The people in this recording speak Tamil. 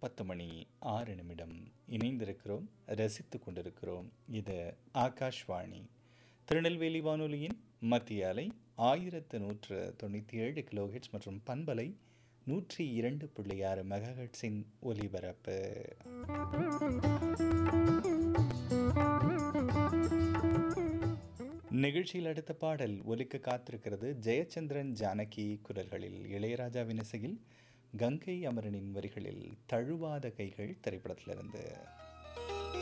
பத்து மணி ஆறு நிமிடம் இணைந்திருக்கிறோம் ரசித்து கொண்டிருக்கிறோம் இது ஆகாஷ்வாணி திருநெல்வேலி வானொலியின் மத்திய அலை ஆயிரத்து நூற்று தொண்ணூற்றி ஏழு கிலோஹெட்ஸ் மற்றும் பண்பலை நூற்றி இரண்டு புள்ளி ஆறு மெகாஹெட்ஸின் ஒலிபரப்பு நிகழ்ச்சியில் அடுத்த பாடல் ஒலிக்க காத்திருக்கிறது ஜெயச்சந்திரன் ஜானகி குரல்களில் இளையராஜாவின் இசையில் கங்கை அமரனின் வரிகளில் தழுவாத கைகள் திரைப்படத்திலிருந்து